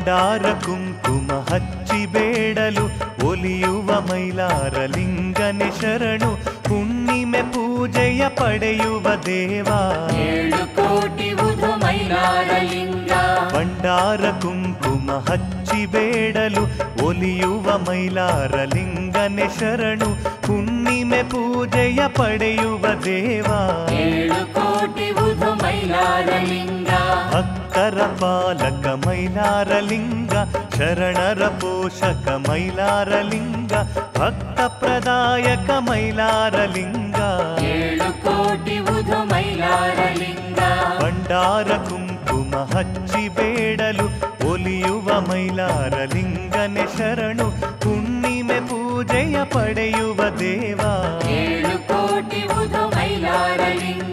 ಭಂಡಾರ ಕುಂಕುಮ ಹಚ್ಚಿ ಬೇಡಲು ಒಲಿಯುವ ಮೈಲಾರ ಲಿಂಗನೆ ಶರಣು ಹುಣ್ಣಿಮೆ ಪೂಜೆಯ ಪಡೆಯುವ ದೇವಾ ಏಳು ಕೋಟಿ ಉದು ಮೈಲಾರ ಲಿಂಗ ಭಂಡಾರ ಕುಂಕುಮ ಹಚ್ಚಿ ಬೇಡಲು ಒಲಿಯುವ ಮೈಲಾರ ಲಿಂಗನೆ ಶರಣು ಹುಣ್ಣಿಮೆ ಪೂಜೆಯ ಪಡೆಯುವ ದೇವಾ ಏಳು ಕೋಟಿ ಉದು ಮೈಲಾರ ಲಿಂಗ ಭಕ್ತರ ಪಾಲಕ ಮೈಲಾರ ಲಿಂಗ ಶರಣರ ಪೋಷಕ ಮೈಲಾರ ಲಿಂಗ ಭಕ್ತ ಪ್ರದಾಯಕ ಮೈಲಾರ ಲಿಂಗ ಏಳು ಕೋಟಿ ಉದು ಮೈಲಾರ ಲಿಂಗ ಭಂಡಾರ ಕುಂಕುಮ ಹಚ್ಚಿ ಬೇಡಲು ಒಲಿಯುವ ಮೈಲಾರ ಲಿಂಗನೆ ಶರಣು ಹುಣ್ಣಿಮೆ ಪೂಜೆಯ ಪಡೆಯುವ ದೇವಾ ಏಳು ಕೋಟಿ ಉದು ಮೈಲಾರ ಲಿಂಗ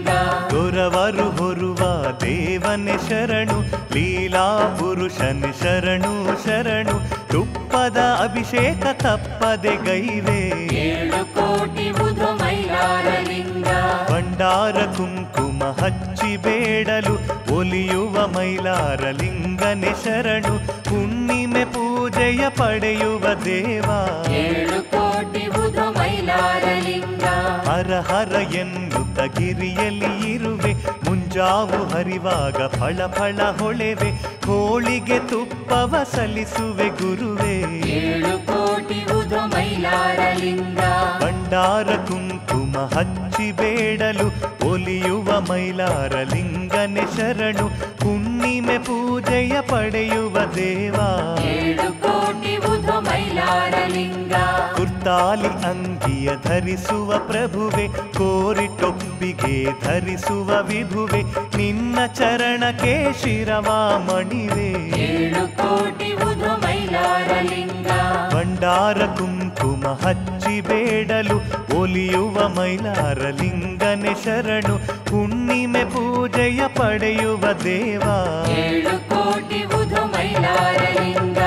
ದೊರವರು ಹೊರುವ ದೇವನೆ ಶರಣು ಲೀಲಾ ಪುರುಷನೆ ಶರಣು ಶರಣು ತುಪ್ಪದ ಅಭಿಷೇಕ ತಪ್ಪದೆ ಗೈವೆ ಏಳು ಕೋಟಿ ಉದು ಮೈಲಾರ ಲಿಂಗ ಭಂಡಾರ ಕುಂಕುಮ ಹಚ್ಚಿ ಬೇಡಲು ಒಲಿಯುವ ಮೈಲಾರ ಲಿಂಗನೆ ಶರಣು ಹುಣ್ಣಿಮೆ ಪೂಜೆಯ ಪಡೆಯುವ ದೇವಾ ಏಳು ಕೋಟಿ ಉದು ಮೈಲಾರ ಲಿಂಗ ಹರ ಹರ ಎನ್ನುತ್ತ ಗಿರಿಯಲ್ಲಿ ಇರುವೆ ಮುಂಜಾವು ಹರಿವಾಗ ಫಳ ಫಳ ಹೊಳೆವೆ ಹೋಳಿಗೆ ತುಪ್ಪವ ಸಲ್ಲಿಸುವೆ ಗುರುವೇ ಏಳು ಕೋಟಿ ಉದು ಮೈಲಾರ ಲಿಂಗ ಭಂಡಾರ ಕುಂಕುಮ ಹಚ್ಚಿ ಬೇಡಲು ಒಲಿಯುವ ಮೈಲಾರ ಲಿಂಗನೆ ಶರಣು ಹುಣ್ಣಿಮೆ ಪೂಜೆಯ ಪಡೆಯುವ ದೇವಾ ಏಳು ಕೋಟಿ ಉದು ಮೈಲಾರ ಲಿಂಗ ಕುರ್ತಾಲಿ ಅಂಗಿಯ ಧರಿಸುವ ಪ್ರಭುವೆ ಕೋರಿಟೊಪ್ಪಿಗೆ ಧರಿಸುವ ವಿಭುವೆ ನಿನ್ನ ಚರಣಕ್ಕೆ ಶಿರವ ಮಣಿವೆ ಏಳು ಕೋಟಿ ಉದು ಮೈಲಾರ ಲಿಂಗ ಭಂಡಾರ ಕುಂಕುಮ ಹಚ್ಚಿ ಬೇಡಲು ಒಲಿಯುವ ಮೈಲಾರ ಲಿಂಗನೆ ಶರಣು ಹುಣ್ಣಿಮೆ ಪೂಜೆಯ ಪಡೆಯುವ ದೇವಾ ಏಳು ಕೋಟಿ ಉದು ಮೈಲಾರ ಲಿಂಗ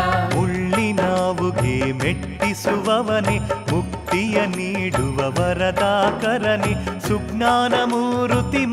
ಮುಳ್ಳಿನಾವುಗೆ ಮೆಟ್ಟಿಸುವವನೆ ಮುಕ್ತಿಯ ನೀಡುವ ವರದಾಕರನೆ ಸುಜ್ಞಾನ ಮೂರುತಿ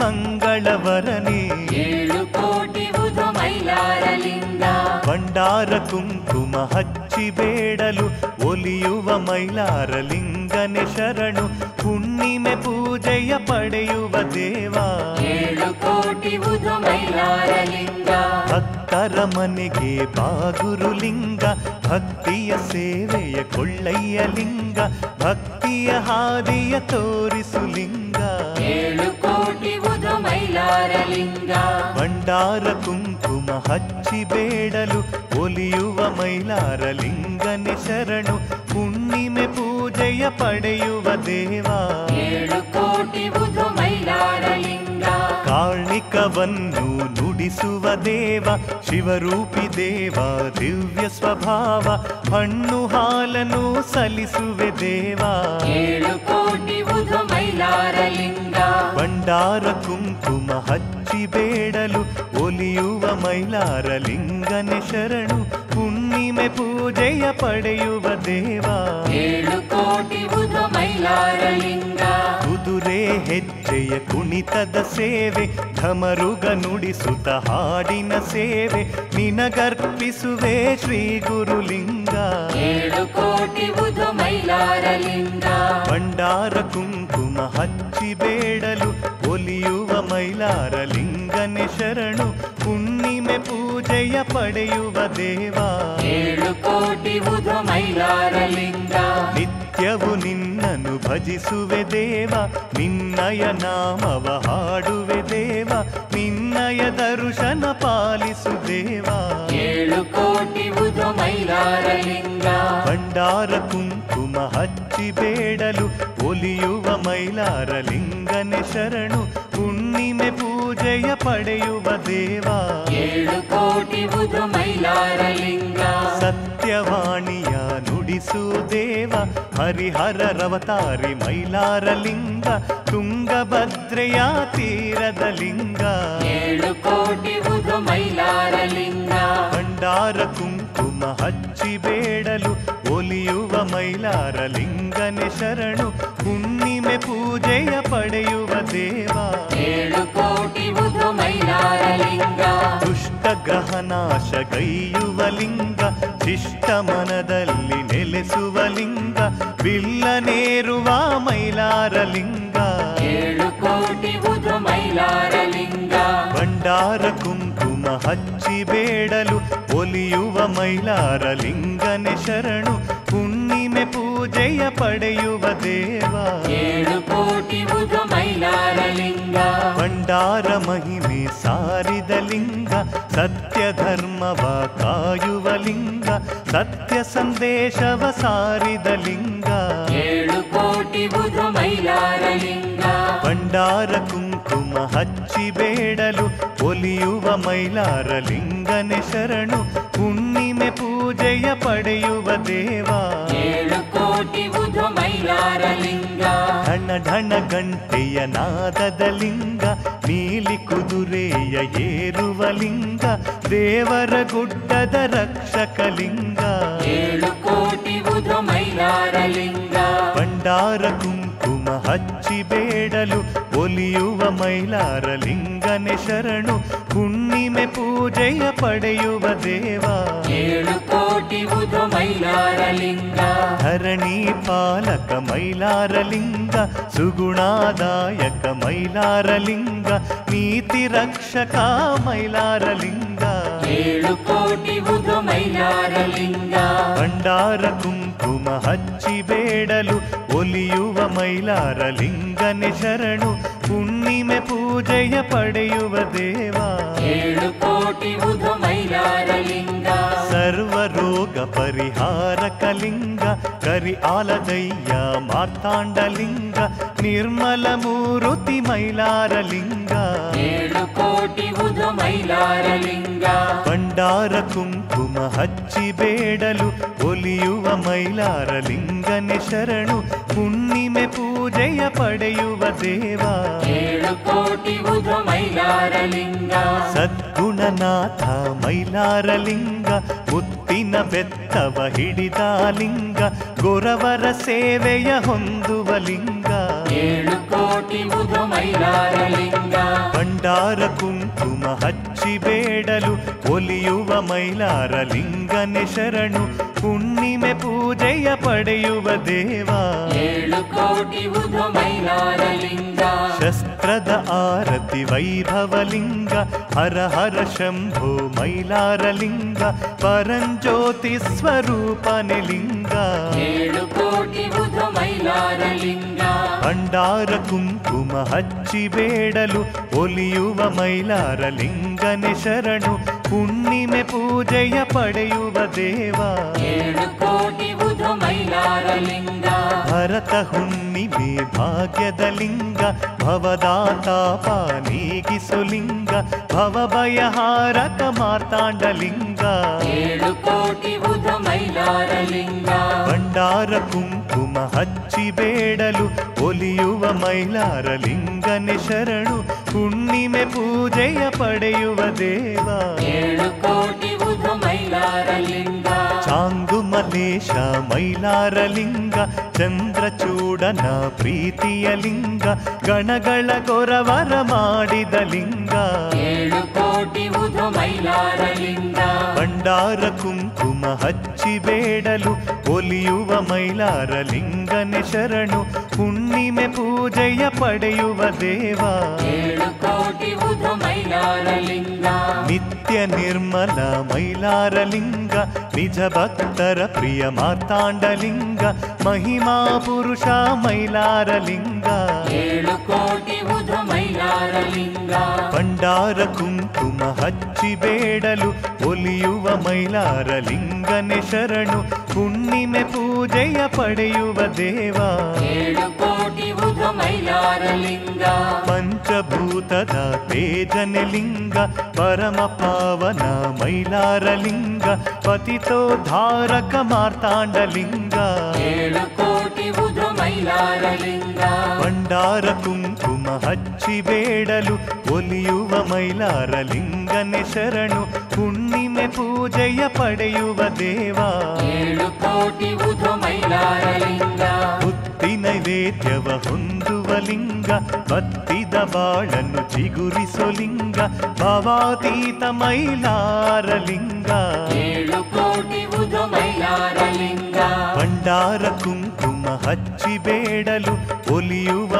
ಮಂಗಳವರನೆ ಏಳು ಕೋಟಿ ಉದು ಮೈಲಾರ ಲಿಂಗ ಭಂಡಾರ ಕುಂಕುಮ ಹಚ್ಚಿ ಬೇಡಲು ಒಲಿಯುವ ಮೈಲಾರ ಲಿಂಗನೆ ಶರಣು ಹುಣ್ಣಿಮೆ ಪೂಜೆಯ ಪಡೆಯುವ ದೇವಾ ಏಳು ಕೋಟಿ ಉದು ಮೈಲಾರ ಲಿಂಗ ಭಕ್ತರ ಮನೆಗೆ ಬಾಗುರು ಲಿಂಗ ಭಕ್ತಿಯ ಸೇವೆಯ ಕೊಳ್ಳಯ್ಯ ಲಿಂಗ ಭಕ್ತಿಯ ಹಾದಿಯ ತೋರಿಸು ಲಿಂಗ ಏಳು ಕೋಟಿ ಉದು ಮೈಲಾರ ಲಿಂಗ ಭಂಡಾರ ಕುಂಕುಮ ಹಚ್ಚಿ ಬೇಡಲು ಒಲಿಯುವ ಮೈಲಾರ ಲಿಂಗನೆ ಶರಣು ಹುಣ್ಣಿಮೆ ಪೂಜೆಯ ಪಡೆಯುವ ದೇವಾ ಏಳು ಕೋಟಿ ಉದು ಮೈಲಾರ ಲಿಂಗ ಕಾಳ್ನಿಕವನ್ನು ನುಡಿಸುವ ದೇವ ಶಿವರೂಪಿ ದೇವ ದಿವ್ಯ ಸ್ವಭಾವ ಹಣ್ಣು ಹಾಲನ್ನು ಸಲ್ಲಿಸುವೆ ದೇವಾ ಏಳು ಕೋಟಿ ಉದು ಮೈಲಾರ ಲಿಂಗ ಭಂಡಾರ ಕುಂಕುಮ ಹಚ್ಚಿ ಬೇಡಲು ಒಲಿಯುವ ಮೈಲಾರ ಲಿಂಗನೆ ಶರಣು ಹುಣ್ಣಿಮೆ ಪೂಜೆಯ ಪಡೆಯುವ ದೇವಾ ಏಳು ಕೋಟಿ ಉದು ಮೈಲಾರ ಲಿಂಗ ಕುದುರೆ ಹೆಜ್ಜೆಯ ಕುಣಿತದ ಸೇವೆ ಢಮರುಗ ನುಡಿಸುತ್ತ ಹಾಡಿನ ಸೇವೆ ನಿನಗರ್ಪಿಸುವೆ ಶ್ರೀ ಗುರುಲಿಂಗ ಏಳು ಕೋಟಿ ಉದು ಮೈಲಾರ ಲಿಂಗ ಭಂಡಾರ ಕುಂಕುಮ ಹಚ್ಚಿ ಬೇಡಲು ಒಲಿಯುವ ಮೈಲಾರ ಲಿಂಗನೆ ಶರಣು ಹುಣ್ಣಿಮೆ ಪೂಜೆಯ ಪಡೆಯುವ ದೇವಾ ಏಳು ಕೋಟಿ ಉದು ಮೈಲಾರ ಲಿಂಗ ನಿತ್ಯವು ನಿನ್ನನ್ನು ಭಜಿಸುವೆ ದೇವ ನಿನ್ನಯ ನಾಮವ ಹಾಡುವೆ ದೇವ ನಿನ್ನಯ ದರ್ಶನ ಪಾಲಿಸು ದೇವ ಏಳು ಕೋಟಿ ಉದು ಮೈಲಾರ ಲಿಂಗ ಭಂಡಾರ ಕುಂಕುಮ ಹಚ್ಚಿ ಬೇಡಲು ಒಲಿಯುವ ಮೈಲಾರ ಲಿಂಗನೆ ಶರಣು ಹುಣ್ಣಿಮೆ ಪೂಜೆಯ ಪಡೆಯುವ ದೇವಾ ಏಳು ಕೋಟಿ ಉದು ಮೈಲಾರ ಲಿಂಗ ಸತ್ಯವಾಣಿಯ ನುಡಿಸು ದೇವ ಹರಿಹರ ರವತಾರಿ ಮೈಲಾರ ಲಿಂಗ ತುಂಗಭದ್ರೆಯ ತೀರದ ಲಿಂಗ ಏಳು ಕೋಟಿ ಉದು ಮೈಲಾರ ಲಿಂಗ ಭಂಡಾರ ಕುಂಕುಮ ಹಚ್ಚಿ ಬೇಡಲು ಒಲಿಯುವ ಮೈಲಾರ ಲಿಂಗನೆ ಶರಣು ಹುಣ್ಣಿಮೆ ಪೂಜೆಯ ಪಡೆಯುವ ದೇವಾ ಏಳು ಕೋಟಿ ಉದು ಮೈಲಾರ ಲಿಂಗ ದುಷ್ಟ ಗ್ರಹನಾಶ ಗೈಯುವ ಲಿಂಗ ಶಿಷ್ಟ ಮನದಲ್ಲಿ ನೆಲೆಸುವ ಲಿಂಗ ಬಿಲ್ಲನೇರುವ ಮೈಲಾರ ಲಿಂಗ ಏಳು ಕೋಟಿ ಉದು ಮೈಲಾರ ಲಿಂಗ ಭಂಡಾರ ಕುಂಕುಮ ಹಚ್ಚಿ ಬೇಡಲು ಒಲಿಯುವ ಮೈಲಾರ ಲಿಂಗನೆ ಶರಣು ಹುಣ್ಣಿಮೆ ಪೂಜೆಯ ಪಡೆಯುವ ದೇವ ಏಳು ಕೋಟಿ ಉದು ಮೈಲಾರ ಲಿಂಗ ಭಂಡಾರ ಮಹಿಮೆ ಸಾರಿದ ಲಿಂಗ ಸತ್ಯ ಧರ್ಮವ ಕಾಯುವ ಲಿಂಗ ಸತ್ಯ ಸಂದೇಶವ ಸಾರಿದ ಲಿಂಗ ಏಳು ಕೋಟಿ ಉದು ಮೈಲಾರ ಲಿಂಗ ಭಂಡಾರ ಕುಂಕುಮ ಹಚ್ಚಿ ಬೇಡಲು ಒಲಿಯುವ ಮೈಲಾರ ಲಿಂಗನೆ ಶರಣು ಹುಣ್ಣಿಮೆ ಪೂಜೆಯ ಪಡೆಯುವ ದೇವ ಏಳು ಕೋಟಿ ಉದು ಮೈಲಾರ ಲಿಂಗ ಢಣ ಢಣ ಗಂಟೆಯ ನಾದದ ಲಿಂಗ ನೀಲಿ ಕುದುರೆಯ ಏರುವ ಲಿಂಗ ದೇವರ ಗುಡ್ಡದ ರಕ್ಷಕ ಲಿಂಗ ಏಳು ಕೋಟಿ ಉದು ಮೈಲಾರ ಲಿಂಗ ಭಂಡಾರ ಕುಂಕುಮ ಹಚ್ಚಿ ಬೇಡಲು ಒಲಿಯುವ ಮೈಲಾರ ಲಿಂಗನೆ ಶರಣು ಹುಣ್ಣಿಮೆ ಪೂಜೆಯ ಪಡೆಯುವ ದೇವ ಏಳು ಕೋಟಿ ಉದು ಮೈಲಾರ ಲಿಂಗ ಧರಣಿ ಪಾಲಕ ಮೈಲಾರ ಲಿಂಗ ಸುಗುಣಾದಾಯಕ ಮೈಲಾರ ಲಿಂಗ ನೀತಿ ರಕ್ಷಕ ಮೈಲಾರ ಲಿಂಗ ಏಳು ಕೋಟಿ ಉದು ಮೈಲಾರ ಲಿಂಗ ಭಂಡಾರ ಕುಂಕುಮ ಹಚ್ಚಿ ಬೇಡಲು ಒಲಿಯುವ ಮೈಲಾರ ಲಿಂಗನೆ ಶರಣು ಹುಣ್ಣಿಮೆ ಪೂಜೆಯ ಪಡೆಯುವ ದೇವ ಏಳು ಕೋಟಿ ಉದು ಮೈಲಾರ ಲಿಂಗ ಸರ್ವ ರೋಗ ಪರಿಹಾರಕ ಲಿಂಗ ಕರಿ ಆಲದಯ್ಯ ಮಾರ್ತಾಂಡ ಲಿಂಗ ನಿರ್ಮಲ ಮೂರುತಿ ಮೈಲಾರ ಲಿಂಗ ಏಳು ಕೋಟಿ ಉದು ಮೈಲಾರ ಲಿಂಗ ಭಂಡಾರ ಕುಂಕುಮ ಹಚ್ಚಿ ಬೇಡಲು ಒಲಿಯುವ ಮೈಲಾರ ಲಿಂಗನೆ ಶರಣು ಹುಣ್ಣಿಮೆ ಪೂಜೆಯ ಪಡೆಯುವ ದೇವ ಏಳು ಕೋಟಿ ಉದು ಮೈಲಾರ ಲಿಂಗ ಸದ್ಗುಣನಾಥ ಮೈಲಾರ ಲಿಂಗ ಮುತ್ತಿನ ಬೆತ್ತವ ಹಿಡಿದ ಲಿಂಗ ಗೊರವರ ಸೇವೆಯ ಹೊಂದುವ ಲಿಂಗ ಏಳು ಕೋಟಿ ಉದು ಮೈಲಾರ ಲಿಂಗ ಭಂಡಾರ ಕುಂಕುಮ ಹಚ್ಚಿ ಬೇಡಲು ಒಲಿಯುವ ಮೈಲಾರ ಲಿಂಗನೆ ಶರಣು ಹುಣ್ಣಿಮೆ ಪೂಜೆಯ ಪಡೆಯುವ ದೇವ ಏಳು ಕೋಟಿ ಉದು ಮೈಲಾರ ಲಿಂಗ ಶಸ್ತ್ರದ ಆರತಿ ವೈಭವ ಲಿಂಗ ಹರ ಹರ ಶಂಭೋ ಮೈಲಾರ ಲಿಂಗ ಪರಂಜ್ಯೋತಿ ಸ್ವರೂಪನೆ ಲಿಂಗ ಏಳು ಕೋಟಿ ಉದು ಮೈಲಾರ ಲಿಂಗ ಭಂಡಾರ ಕುಂಕುಮ ಹಚ್ಚಿ ಬೇಡಲು ಒಲಿಯುವ ಮೈಲಾರ ಲಿಂಗನೆ ಶರಣು ಹುಣ್ಣಿಮೆ ಪೂಜೆಯ ಪಡೆಯುವ ದೇವ ಏಳು ಕೋಟಿ ಉದು ಮೈಲಾರ ಲಿಂಗ ಭರತ ಹುಣ್ಣಿಮೆ ಭಾಗ್ಯದ ಲಿಂಗ ಭವದಾತಾಪ ನೀಗಿಸು ಲಿಂಗ ಭವಭಯಹಾರಕ ಮಾರ್ತಾಂಡ ಲಿಂಗ ಏಳು ಕೋಟಿ ಉದು ಮೈಲಾರ ಲಿಂಗ ಭಂಡಾರ ಕುಂಕುಮ ಹಚ್ಚಿ ಬೇಡಲು ಒಲಿಯುವ ಮೈಲಾರ ಲಿಂಗನೆ ಶರಣು ಹುಣ್ಣಿಮೆ ಪೂಜೆಯ ಪಡೆಯುವ ದೇವ ಏಳು ಕೋಟಿ ಉದು ಮೈಲಾರ ಲಿಂಗ ಚಾಂಗು ಮಲೇಶ ಮೈಲಾರ ಲಿಂಗ ಚಂದ್ರಚೂಡನ ಪ್ರೀತಿಯ ಲಿಂಗ ಗಣಗಳ ಗೊರವರ ಮಾಡಿದ ಲಿಂಗ ಏಳು ಕೋಟಿ ಉದು ಮೈಲಾರ ಲಿಂಗ ಭಂಡಾರ ಕುಂಕುಮ ಹಚ್ಚಿ ಬೇಡಲು ಒಲಿಯುವ ಮೈಲಾರ ಲಿಂಗನೆ ಶರಣು ಹುಣ್ಣಿಮೆ ಪೂಜೆಯ ಪಡೆಯುವ ದೇವ ಏಳು ಕೋಟಿ ಉದು ಮೈಲಾರ ಲಿಂಗ ನಿತ್ಯ ನಿರ್ಮಲ ಮೈಲಾರ ಲಿಂಗ ನಿಜ ಭಕ್ತರ ಪ್ರಿಯ ಮಾರ್ತಾಂಡ ಲಿಂಗ ಮಹಿಮಾ ಪುರುಷ ಮೈಲಾರ ಲಿಂಗ ಏಳು ಕೋಟಿ ಉದು ಮೈಲಾರ ಲಿಂಗ ಭಂಡಾರ ಕುಂಕುಮ ಹಚ್ಚಿ ಬೇಡಲು ಒಲಿಯುವ ಮೈಲಾರ ಲಿಂಗನೆ ಶರಣು ಹುಣ್ಣಿಮೆ ಪೂಜೆಯ ಪಡೆಯುವ ದೇವ ಏಳು ಕೋಟಿ ಉದು ಮೈಲಾರ ಲಿಂಗ ಪಂಚಭೂತದ ತೇಜನೆ ಲಿಂಗ ಪರಮ ಪಾವನ ಮೈಲಾರ ಲಿಂಗ ಪತಿತೋದ್ಧಾರಕ ಮಾರ್ತಾಂಡ ಲಿಂಗ ಏಳು ಕೋಟಿ ಉದು ಮೈಲಾರ ಲಿಂಗ ಭಂಡಾರ ಕುಂಕುಮ ಹಚ್ಚಿ ಬೇಡಲು ಒಲಿಯುವ ಮೈಲಾರ ಲಿಂಗನೆ ಶರಣು ಹುಣ್ಣಿಮೆ ಪೂಜೆಯ ಪಡೆಯುವ ದೇವ ಏಳು ಕೋಟಿ ಉದು ಮೈಲಾರ ಲಿಂಗ ಬುದ್ಧಿ ನೈವೇದ್ಯವ ಹೊಂದುವ ಲಿಂಗ ಬತ್ತಿದ ಬಾಳನ್ನು ಚಿಗುರಿಸೊಲಿಂಗ ಭವಾತೀತ ಮೈಲಾರಲಿಂಗ ಏಳು ಕೋಟಿ ಉದು ಮೈಲಾರಲಿಂಗ ಭಂಡಾರ ಕುಂಕುಮ ಹಚ್ಚಿ ಬೇಡಲು ಒಲಿಯುವ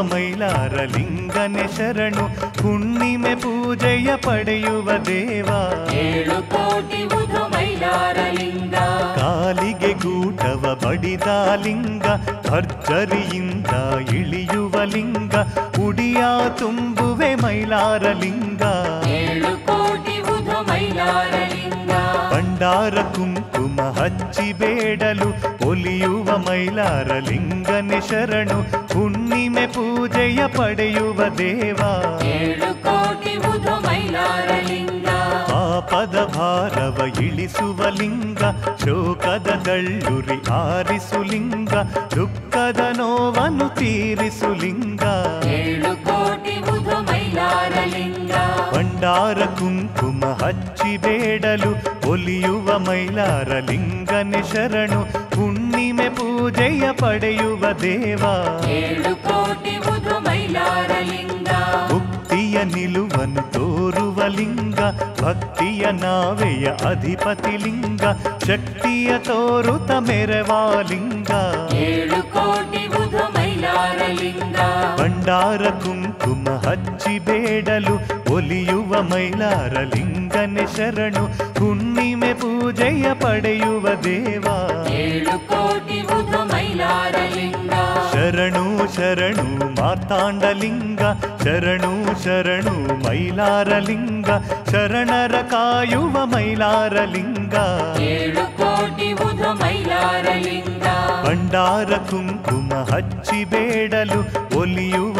ಮೈಲಾರಲಿಂಗನೆ ಶರಣು ಹುಣ್ಣಿಮೆ ಪೂಜೆಯ ಪಡೆಯುವ ದೇವ ಏಳು ಕೋಟಿ ಉದು ಮೈಲಾರಲಿಂಗ ಕಾಲಿಗೆ ಗೂಟವ ಬಡಿದ ಲಿಂಗ ಭರ್ಜರಿಯಿಂದ ಇಳಿಯುವ ಲಿಂಗ ಉಡಿಯ ತುಂಬುವೆ ಮೈಲಾರಲಿಂಗ ಏಳು ಕೋಟಿ ಉದು ಮೈಲಾರಲಿಂಗ ಭಂಡಾರ ಕುಂಕುಮ ಹಚ್ಚಿ ಬೇಡಲು ಒಲಿಯುವ ಮೈಲಾರಲಿಂಗನೆ ಶರಣು ಹುಣ್ಣಿಮೆ ಪೂಜೆಯ ಪಡೆಯುವ ದೇವ ಏಳು ಕೋಟಿ ಉದು ಮೈಲಾರಲಿಂಗ ಪಾಪದ ಭಾರವ ಇಳಿಸುವ ಲಿಂಗ ಶೋಕದ ದಳ್ಳುರಿ ಆರಿಸು ಲಿಂಗ ದುಃಖದ ನೋವನ್ನು ತೀರಿಸು ಲಿಂಗ ಏಳು ಕೋಟಿ ಉದು ಮೈಲಾರಲಿಂಗ ಭಂಡಾರ ಕುಂಕುಮ ಹಚ್ಚಿ ಬೇಡಲು ಒಲಿಯುವ ಮೈಲಾರಲಿಂಗನೆ ಶರಣು ಹುಣ್ಣಿಮೆ ಪೂಜೆಯ ಪಡೆಯುವ ದೇವ ಏಳು ಕೋಟಿ ಉದು ಮೈಲಾರಲಿಂಗ ಮುಕ್ತಿಯ ನಿಲುವನ್ನು ತೋರುವ ಲಿಂಗ ಭಕ್ತಿಯ ನಾವೆಯ ಅಧಿಪತಿ ಲಿಂಗ ಶಕ್ತಿಯ ತೋರುತ ಮೆರವ ಲಿಂಗ ಏಳು ಕೋಟಿ ಉದು ಮೈಲಾರಲಿಂಗ ಭಂಡಾರ ಕುಂಕುಮ ಹಚ್ಚಿ ಬೇಡಲು ಒಲಿಯುವ ಮೈಲಾರಲಿಂಗನೆ ಶರಣು ಹುಣ್ಣಿಮೆ ಪೂಜೆಯ ಪಡೆಯುವ ದೇವ ಏಳು ಕೋಟಿ ಉದು ಮೈಲಾರಲಿಂಗ ಶರಣು ಶರಣು ಮಾರ್ತಾಂಡಲಿಂಗ ಶರಣು ಶರಣು ಮೈಲಾರಲಿಂಗ ಶರಣರ ಕಾಯುವ ಮೈಲಾರಲಿಂಗ ಏಳು ಕೋಟಿ ಉದು ಮೈಲಾರಲಿಂಗ ಭಂಡಾರ ಕುಂಕುಮ ಹಚ್ಚಿ ಬೇಡಲು ಒಲಿಯುವ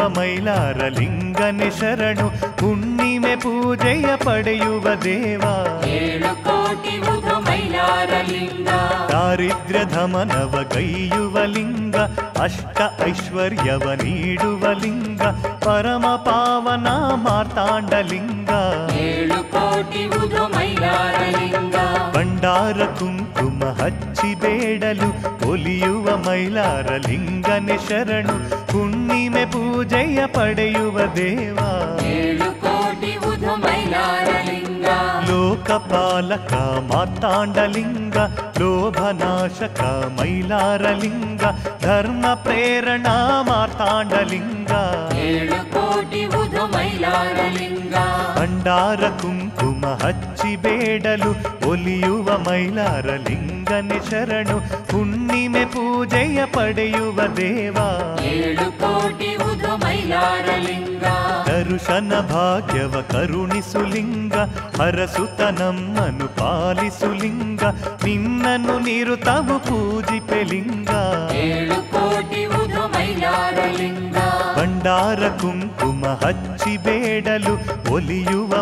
ಮೈಲಾರಲಿಂಗನೆ ಶರಣು ಹುಣ್ಣಿಮೆ ಪೂಜೆಯ ಪಡೆಯುವ ದೇವ ಏಳು ಕೋಟಿ ಉದು ಮೈಲಾರಲಿಂಗ ದಾರಿದ್ರ್ಯ ಧಮನವ ಗೈಯುವ ಲಿಂಗ ಅಷ್ಟ ಐಶ್ವರ್ಯವ ನೀಡುವ ಲಿಂಗ ಪರಮ ಪಾವನ ಮಾರ್ತಾಂಡಲಿಂಗ ಏಳು ಕೋಟಿ ಉದು ಮೈಲಾರಲಿಂಗ ಭಂಡಾರ ಕುಂಕುಮ ಹಚ್ಚಿ ಬೇಡಲು ಒಲಿಯುವ ಮೈಲಾರಲಿಂಗನೆ ಶರಣು ಹುಣ್ಣಿಮೆ ಪೂಜೆಯ ಪಡೆಯುವ ದೇವ ಏಳು ಕೋಟಿ ಉದು ಮೈಲಾರಲಿಂಗ ಲೋಕಪಾಲಕ ಮಾರ್ತಾಂಡಲಿಂಗ ಲೋಭನಾಶಕ ಮೈಲಾರಲಿಂಗ ಧರ್ಮ ಪ್ರೇರಣ ಮಾರ್ತಾಂಡಲಿಂಗ ಏಳು ಕೋಟಿ ಉದು ಮೈಲಾರಲಿಂಗ ಭಂಡಾರ ಕುಂಕುಮ ಹಚ್ಚಿ ಬೇಡಲು ಒಲಿಯುವ ಮೈಲಾರಲಿಂಗನೆ ಶರಣು ಹುಣ್ಣಿಮೆ ಪೂಜೆಯ ಪಡೆಯುವ ದೇವ ಏಳು ಕೋಟಿ ಉದು ಮೈಲಾರಲಿಂಗ ದರುಶನ ಭಾಗ್ಯವ ಕರುಣಿಸು ಲಿಂಗ ಹರಸುತ ನಮ್ಮನು ಪಾಲಿಸು ಲಿಂಗ ನಿನ್ನನ್ನು ನಿರುತವು ಪೂಜಿಪೆ ಲಿಂಗ ಏಳು ಕೋಟಿ ಉದು ಮೈಲಾರಲಿಂಗ ಭಂಡಾರ ಕುಂಕುಮ ಹಚ್ಚಿ ಬೇಡಲು ಒಲಿಯುವ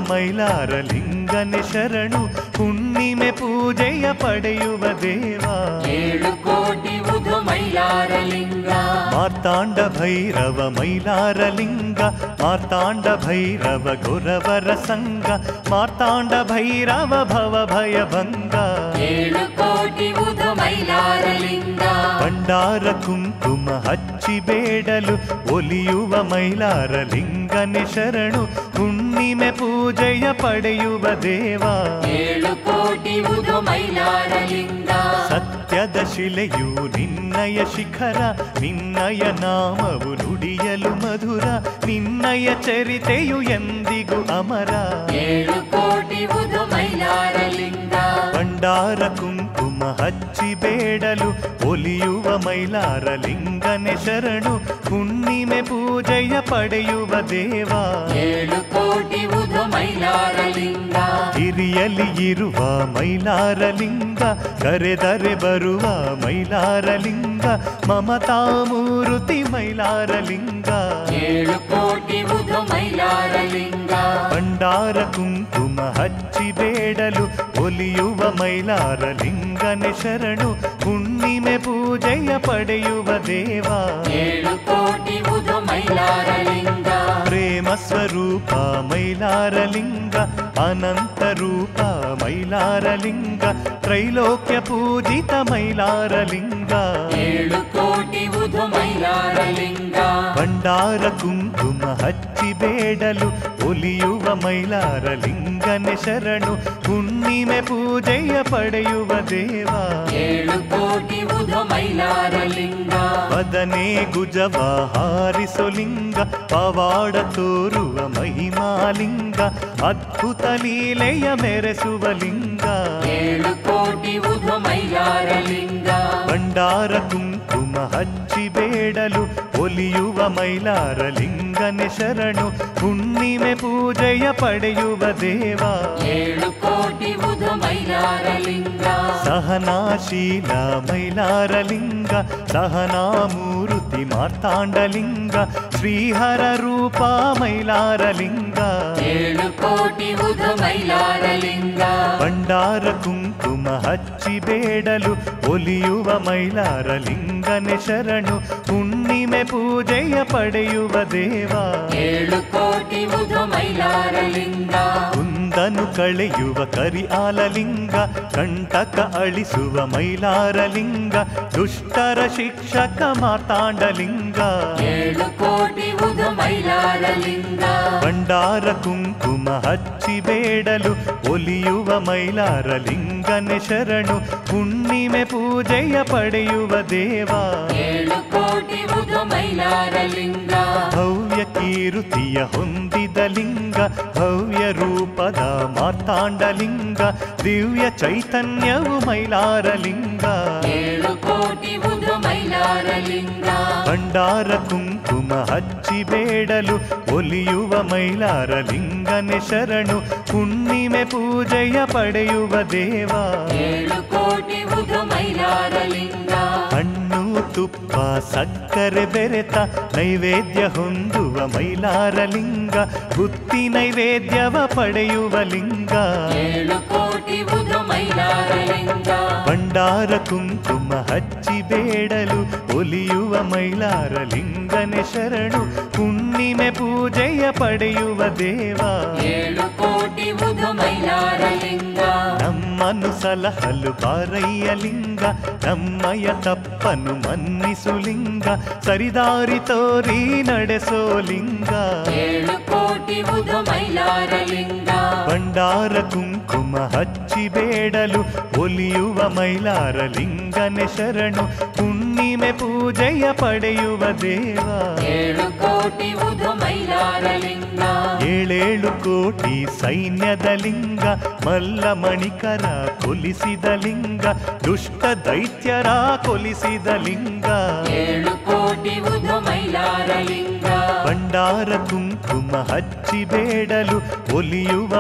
ಮೈಲಾರಲಿಂಗನೆ ಶರಣು ಹುಣ್ಣಿಮೆ ಪೂಜೆಯ ಪಡೆಯುವ ದೇವ ಏಳು ಕೋಟಿ ಉದು ಮೈಲಾರಲಿಂಗ ಮಾರ್ತಾಂಡ ಭೈರವ ಮೈಲಾರಲಿಂಗ ಮಾರ್ತಾಂಡ ಭೈರವ ಗುರವರ ಸಂಗ ಮಾರ್ತಾಂಡ ಭೈರವ ಭವ ಭಯ ಭಂಗ ಏಳು ಕೋಟಿ ಉದು ಮೈಲಾರಲಿಂಗ ಭಂಡಾರ ಕುಂಕುಮ ಹಚ್ಚಿ ಬೇಡಲು ಒಲಿಯುವ ಮೈಲಾರಲಿಂಗನೆ ಶರಣು ಹುಣ್ಣಿಮೆ ಪೂಜೆಯ ಪಡೆಯುವ ದೇವ ಏಳು ಕೋಟಿ ಉದು ಮೈಲಾರಲಿಂಗ ಸತ್ಯದ ಶಿಲೆಯು ನಿನ್ನಯ ಶಿಖರ ನಿನ್ನಯ ನಾಮವು ನುಡಿಯಲು ಮಧುರ ನಿನ್ನಯ ಚರಿತೆಯು ಎಂದಿಗೂ ಅಮರ ಏಳು ಕೋಟಿ ಉದು ಮೈಲಾರಲಿಂಗ ಭಂಡಾರ ಕುಂಕುಮ ಹಚ್ಚಿ ಬೇಡಲು ಒಲಿಯುವ ಮೈಲಾರಲಿಂಗನೆ ಶರಣು ಹುಣ್ಣಿಮೆ ಪೂಜೆಯ ಪಡೆಯುವ ದೇವ ಏಳು ಕೋಟಿ ಉದು ಮೈಲಾರಲಿಂಗ ಹಿರಿಯಲಿ ಇರುವ ಮೈಲಾರಲಿಂಗ ಕರೆದರೆ ಬರುವ ಮೈಲಾರಲಿಂಗ ಮಮತಾ ಮೂರುತಿ ಮೈಲಾರಲಿಂಗ ಏಳು ಕೋಟಿ ಉದು ಮೈಲಾರಲಿಂಗ ಭಂಡಾರ ಕುಂಕುಮ ಹಚ್ಚಿ ಬೇಡಲು ಒಲಿಯುವ ಮೈಲಾರಲಿಂಗನೆ ಶರಣು ಹುಣ್ಣಿಮೆ ಪೂಜೆಯ ಪಡೆಯುವ ದೇವ ಏಳು ಕೋಟಿ ಉದು ಮೈಲಾರಲಿಂಗ ಪ್ರೇಮ ಸ್ವರೂಪ ಮೈಲಾರಲಿಂಗ ಅನಂತ ರೂಪ ಮೈಲಾರಲಿಂಗ ತ್ರೈಲೋಕ್ಯ ಪೂಜಿತ ಮೈಲಾರಲಿಂಗ ಏಳು ಕೋಟಿ ಉದು ಮೈಲಾರಲಿಂಗ ಭಂಡಾರ ಕುಂಕುಮ ಹಚ್ಚಿ ಬೇಡಲು ಒಲಿಯುವ ಮೈಲಾರಲಿಂಗನೆ ಶರಣು ಹುಣ್ಣಿಮೆ ಪೂಜೆಯ ಪಡೆಯುವ ದೇವ ಏಳು ಕೋಟಿ ಉದು ಮೈಲಾರಲಿಂಗ ವದನೆ ಗುಜವ ಹಾರಿಸೊಲಿಂಗ ಪವಾಡ ತೋರುವ ಮಹಿಮಾಲಿಂಗ ಅದ್ಭುತ ಲೀಲೆಯ ಮೆರೆಸುವ ಲಿಂಗ ಏಳು ಕೋಟಿ ಉದು ಮೈಲಾರಲಿಂಗ ಭಂಡಾರ ಕುಂಕುಮ ಹಚ್ಚಿ ಬೇಡಲು ಒಲಿಯುವ ಮೈಲಾರಲಿಂಗನೆ ಶರಣು ಹುಣ್ಣಿಮೆ ಪೂಜೆಯ ಪಡೆಯುವ ದೇವ ಏಳು ಕೋಟಿ ಉದು ಮೈಲಾರಲಿಂಗ ಸಹನಾಶೀಲ ಮೈಲಾರಲಿಂಗ ಸಹನಾಮೂರುತಿ ಮಾರ್ತಾಂಡಲಿಂಗ ಶ್ರೀಹರ ರೂಪ ಮೈಲಾರಲಿಂಗ ಏಳು ಕೋಟಿ ಉದು ಮೈಲಾರಲಿಂಗ ಭಂಡಾರ ಕುಂಕುಮ ಹಚ್ಚಿ ಬೇಡಲು ಒಲಿಯುವ ಮೈಲಾರಲಿಂಗನೆ ಶರಣು ಹುಣ್ಣಿಮೆ ಪೂಜೆಯ ಪಡೆಯುವ ದೇವ ಏಳು ಕೋಟಿ ಉದು ಮೈಲಾರಲಿಂಗ ಕುಂದನು ಕಳೆಯುವ ಕರಿ ಆಲಲಿಂಗ ಕಂಟಕ ಅಳಿಸುವ ಮೈಲಾರಲಿಂಗ ದುಷ್ಟರ ಶಿಕ್ಷಕ ಮಾತಾಂಡಲಿಂಗ ಏಳು ಕೋಟಿ ಉದು ಮೈಲಾರಲಿಂಗ ಭಂಡಾರ ಕುಂಕುಮ ಹಚ್ಚಿ ಬೇಡಲು ಒಲಿಯುವ ಮೈಲಾರಲಿಂಗನೆ ಶರಣು ಹುಣ್ಣಿಮೆ ಪೂಜೆಯ ಪಡೆಯುವ ದೇವ ಏಳು ಕೋಟಿ ಉದು ಮೈಲಾರಲಿಂಗ ಭವ್ಯ ಕೀರುತಿಯ ಹೊಂದಿದ ಲಿಂಗ ಭವ್ಯ ರೂಪದ ಮಾರ್ತಾಂಡಲಿಂಗ ದಿವ್ಯ ಚೈತನ್ಯವು ಮೈಲಾರಲಿಂಗ ಏಳು ಕೋಟಿ ಉದು ಮೈಲಾರಲಿಂಗ ಭಂಡಾರ ಕುಂಕುಮ ಹಚ್ಚಿ ಬೇಡಲು ಒಲಿಯುವ ಮೈಲಾರಲಿಂಗನೆ ಶರಣು ಹುಣ್ಣಿಮೆ ಪೂಜೆಯ ಪಡೆಯುವ ದೇವ ಏಳು ಕೋಟಿ ಉದು ಮೈಲಾರಲಿಂಗ ಹಣ್ಣು ತುಪ್ಪ ಸಕ್ಕರೆ ಬೆರೆತ ನೈವೇದ್ಯ ಹೊಂದುವ ಮೈಲಾರಲಿಂಗ ಬುತ್ತಿ ನೈವೇದ್ಯವ ಪಡೆಯುವ ಲಿಂಗ ಏಳು ಕೋಟಿ ಉದು ಮೈಲಾರಲಿಂಗ ಭಂಡಾರ ಕುಂಕುಮ ಹಚ್ಚಿ ಬೇಡಲು ಒಲಿಯುವ ಮೈಲಾರಲಿಂಗನೆ ಶರಣು ಹುಣ್ಣಿಮೆ ಪೂಜೆಯ ಪಡೆಯುವ ದೇವ ಏಳು ಕೋಟಿ ಉದು ಮೈಲಾರಲಿಂಗ ನಮ್ಮನು ಸಲಹಲು ಬಾರಯ್ಯ ಲಿಂಗ ನಮ್ಮಯ ತಪ್ಪನು ಮನ್ನಿಸು ಲಿಂಗ ಸರಿದಾರಿ ತೋರಿ ನಡೆಸೋ ಲಿಂಗ ಏಳು ಕೋಟಿ ಉದು ಮೈಲಾರಲಿಂಗ ಭಂಡಾರ ಕುಂಕುಮ ಹಚ್ಚಿ ಬೇಡಲು ಒಲಿಯುವ ಮೈಲಾರಲಿಂಗನೆ ಶರಣು ಹುಣ್ಣಿಮೆ ಪೂಜೆಯ ಪಡೆಯುವ ದೇವ ಏಳು ಕೋಟಿ ಉದು ಮೈಲಾರಲಿಂಗ ಏಳೇಳು ಕೋಟಿ ಸೈನ್ಯದ ಲಿಂಗ ಮಲ್ಲ ಮಣಿಕರ ಕೊಲಿಸಿದ ಲಿಂಗ ದುಷ್ಟ ದೈತ್ಯರ ಕೊಲಿಸಿದ ಲಿಂಗ ಏಳು ಕೋಟಿ ಉದು ಮೈಲಾರಲಿಂಗ ಭಂಡಾರ ಕುಂಕುಮ ಹಚ್ಚಿ ಬೇಡಲು ಒಲಿಯುವ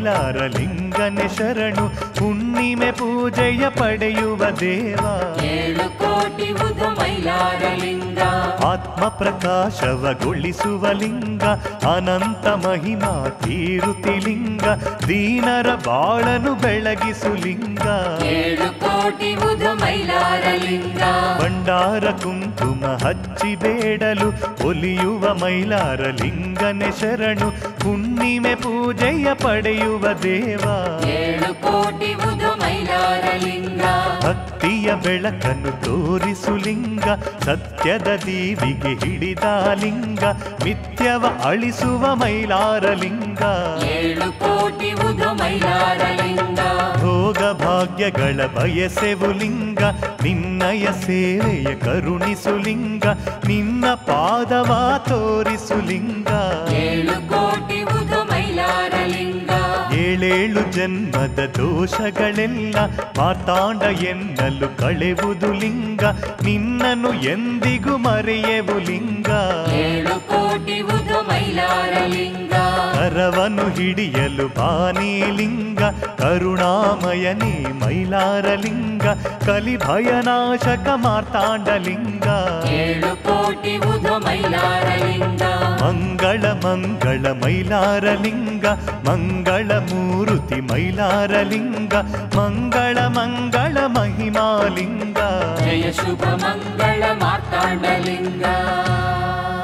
ಮೈಲಾರಲಿಂಗನೆ ಶರಣು ಹುಣ್ಣಿಮೆ ಪೂಜೆಯ ಪಡೆಯುವ ದೇವ ಏಳು ಕೋಟಿ ಉದು ಮೈಲಾರಲಿಂಗ ಆತ್ಮ ಪ್ರಕಾಶವಗೊಳಿಸುವ ಲಿಂಗ ಅನಂತ ಮಹಿಮಾ ತೀರುತಿ ಲಿಂಗ ದೀನರ ಬಾಳನು ಬೆಳಗಿಸು ಲಿಂಗ ಏಳು ಕೋಟಿ ಉದು ಮೈಲಾರಲಿಂಗ ಭಂಡಾರ ಕುಂಕುಮ ಹಚ್ಚಿ ಬೇಡಲು ಒಲಿಯುವ ಮೈಲಾರಲಿಂಗನೆ ಶರಣು ಹುಣ್ಣಿಮೆ ಪೂಜೆಯ ಪಡೆಯುವ ದೇವ ಏಳು ಕೋಟಿ ಉದು ಮೈಲಾರಲಿಂಗ ಭಕ್ತಿಯ ಬೆಳಕನ್ನು ತೋರಿಸು ಲಿಂಗ ಸತ್ಯದ ದೀವಿಗೆ ಹಿಡಿದ ಲಿಂಗ ಮಿಥ್ಯವ ಅಳಿಸುವ ಮೈಲಾರಲಿಂಗ ಏಳು ಕೋಟಿ ಉದು ಮೈಲಾರಲಿಂಗ ಭೋಗ ಭಾಗ್ಯಗಳ ಬಯಸೆವು ಲಿಂಗ ನಿನ್ನಯ ಸೇವೆಯ ಕರುಣಿಸು ಲಿಂಗ ನಿನ್ನ ಪಾದವ ತೋರಿಸು ಲಿಂಗ ಏಳು ಕೋಟಿ ಉದು ಮೈಲಾರಲಿಂಗ ಏಳೇಳು ಜನ್ಮದ ದೋಷಗಳೆಲ್ಲ ಮಾತಾಂಡ ಎನ್ನಲು ಕಳೆವುದು ಲಿಂಗ ನಿನ್ನನ್ನು ಎಂದಿಗೂ ಮರೆಯೆವು ಲಿಂಗ ಏಳು ಕೋಟಿ ಉದು ಮೈಲಾರಲಿಂಗ ಕರವನ್ನು ಹಿಡಿಯಲು ಬಾನಿಲಿಂಗ ಕರುಣಾಮಯನೇ ಮೈಲಾರಲಿಂಗ ಕಲಿಭಯನಾಶಕ ಮಾರ್ತಾಂಡಲಿಂಗ ಏಳು ಕೋಟಿ ಉದು ಮೈಲಾರಲಿಂಗ ಮಂಗಳ ಮಂಗಳ ಮೈಲಾರಲಿಂಗ ಮಂಗಳ ಮೂರುತಿ ಮೈಲಾರಲಿಂಗ ಮಂಗಳ ಮಂಗಳ ಮಹಿಮಾಲಿಂಗ ಜಯ ಶುಭ ಮಂಗಳ ಮಾರ್ತಾಂಡಲಿಂಗ